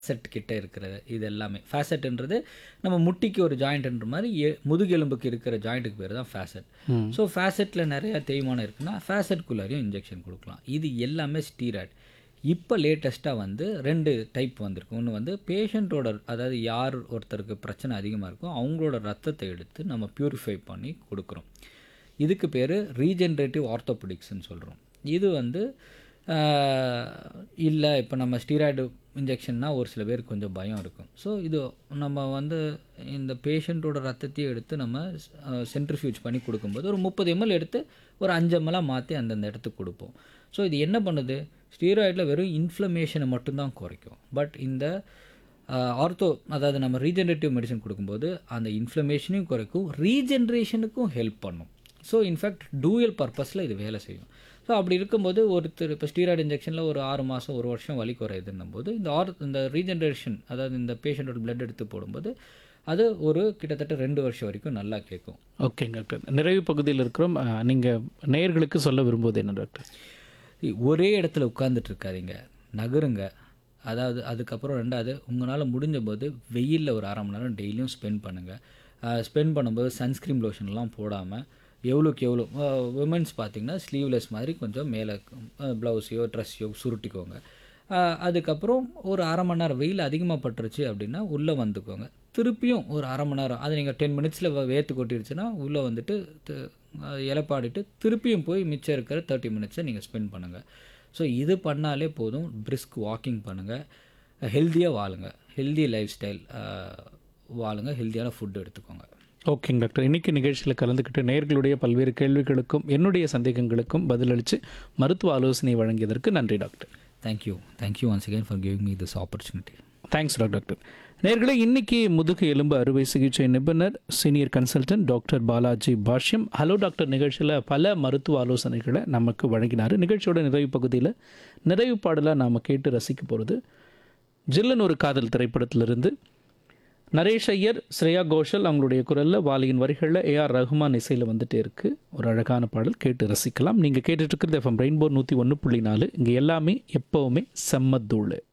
facet கிட்ட இருக்கிறது இது எல்லாமே ஃபேசட்ன்றது நம்ம முட்டிக்கு ஒரு ஜாயிண்ட்ன்ற மாதிரி எ- முதுகெலும்புக்கு இருக்கிற ஜாயிண்ட்டுக்கு பேர் தான் ஃபேசட் ஸோ ஃபேசட்டில் நிறைய தேய்மானம் இருக்குன்னா ஃபேசட்குள்ளாரையும் இன்ஜெக்ஷன் கொடுக்கலாம் இது எல்லாமே ஸ்டீராய்டு இப்போ லேட்டஸ்ட்டாக வந்து ரெண்டு டைப் வந்திருக்கு ஒன்று வந்து பேஷண்ட்டோட அதாவது யார் ஒருத்தருக்கு பிரச்சனை அதிகமாக இருக்கோ அவங்களோட ரத்தத்தை எடுத்து நம்ம பியூரிஃபை பண்ணி கொடுக்குறோம் இதுக்கு பேர் ரீஜென்ரேட்டிவ் ஆர்த்தோபெடிக்ஸ்னு சொல்கிறோம் இது வந்து இல்லை இப்போ நம்ம ஸ்டீராய்டு இன்ஜெக்ஷன்னா ஒரு சில பேருக்கு கொஞ்சம் பயம் இருக்கும் ஸோ இது நம்ம வந்து இந்த பேஷண்ட்டோட ரத்தத்தையும் எடுத்து நம்ம சென்ட்ரிஃபியூஜ் பண்ணி கொடுக்கும்போது ஒரு முப்பது எம்எல் எடுத்து ஒரு அஞ்சு எம்எல்லாக மாற்றி அந்தந்த இடத்துக்கு கொடுப்போம் ஸோ இது என்ன பண்ணுது ஸ்டீராய்டில் வெறும் இன்ஃப்ளமேஷனை மட்டும்தான் குறைக்கும் பட் இந்த ஆர்த்தோ அதாவது நம்ம ரீஜென்ரேட்டிவ் மெடிசன் கொடுக்கும்போது அந்த இன்ஃப்ளமேஷனையும் குறைக்கும் ரீஜென்ரேஷனுக்கும் ஹெல்ப் பண்ணும் ஸோ இன்ஃபேக்ட் டூயல் பர்பஸில் இது வேலை செய்யும் ஸோ அப்படி இருக்கும்போது ஒருத்தர் இப்போ ஸ்டீராய்டு இன்ஜெக்ஷனில் ஒரு ஆறு மாதம் ஒரு வருஷம் வலி குறையுதுன்னும் போது இந்த ஆர் இந்த ரீஜென்ரேஷன் அதாவது இந்த பேஷண்ட்டோட blood எடுத்து போடும்போது அது ஒரு கிட்டத்தட்ட ரெண்டு வருஷம் வரைக்கும் நல்லா கேட்கும் ஓகேங்க டாக்டர் நிறைவு பகுதியில் இருக்கிறோம் நீங்கள் நேயர்களுக்கு சொல்ல விரும்புவது என்ன டாக்டர் ஒரே இடத்துல உட்கார்ந்துட்டு இருக்காதீங்க நகருங்க அதாவது அதுக்கப்புறம் ரெண்டாவது உங்களால் முடிஞ்ச போது வெயிலில் ஒரு அரை மணி நேரம் டெய்லியும் ஸ்பெண்ட் பண்ணுங்கள் ஸ்பெண்ட் பண்ணும்போது சன்ஸ்க்ரீன் லோஷன்லாம் போடாமல் எவ்வளோக்கு எவ்வளோ விமன்ஸ் பார்த்தீங்கன்னா ஸ்லீவ்லெஸ் மாதிரி கொஞ்சம் மேலே ப்ளவுஸையோ ட்ரெஸ்ஸையோ சுருட்டிக்கோங்க அஹ், அதுக்கப்புறம் ஒரு அரை மணி நேரம் வெயில் அதிகமாக பட்டுருச்சு அப்படின்னா உள்ளே வந்துக்கோங்க திருப்பியும் ஒரு அரை மணி நேரம் அது நீங்கள் டென் மினிட்ஸில் வேர்த்து கொட்டிருச்சுன்னா உள்ளே வந்துட்டு து- அஹ், இலைப்பாடிட்டு திருப்பியும் போய் மிச்சம் இருக்கிற தேர்ட்டி மினிட்ஸை நீங்கள் ஸ்பெண்ட் பண்ணுங்கள் ஸோ இது பண்ணாலே போதும் பிரிஸ்க் வாக்கிங் பண்ணுங்கள் ஹெல்த்தியாக வாழுங்க ஹெல்தி லைஃப் ஸ்டைல் வாழுங்க ஹெல்த்தியான ஃபுட் எடுத்துக்கோங்க ஓகேங்க டாக்டர் இன்னைக்கு நிகழ்ச்சியில் கலந்துக்கிட்டு நேயர்களுடைய பல்வேறு கேள்விகளுக்கும் என்னுடைய சந்தேகங்களுக்கும் பதிலளித்து மருத்துவ ஆலோசனை வழங்கியதற்கு நன்றி doctor thank you thank you once again for giving me this opportunity thanks doctor நேர்களே இன்னைக்கு முதுகு எலும்பு அறுவை சிகிச்சை நிபுணர் senior consultant doctor Balaji Bhashyam hello doctor நிகழ்ச்சியில் பல மருத்துவ ஆலோசனைகளை நமக்கு வழங்கினார் நிகழ்ச்சியோட நிறைவு பகுதியில் நிறைவு பாடலாக நாம் கேட்டு ரசிக்க போகிறது ஜில்லன் ஒரு காதல் திரைப்படத்திலிருந்து நரேஷ் ஐயர் ஸ்ரேயா கோஷல் அவங்களுடைய குரலில் வாலியின் வரிகளில் ஏஆர் ரஹ்மான் இசையில் வந்துட்டே இருக்கு ஒரு அழகான பாடல் கேட்டு ரசிக்கலாம் நீங்கள் கேட்டுட்டு இருக்கிறது எஃப்எம் ரெயின்போ நூற்றி ஒன்று புள்ளி நாலு இங்கே எல்லாமே எப்போவுமே செம்மத்தூள்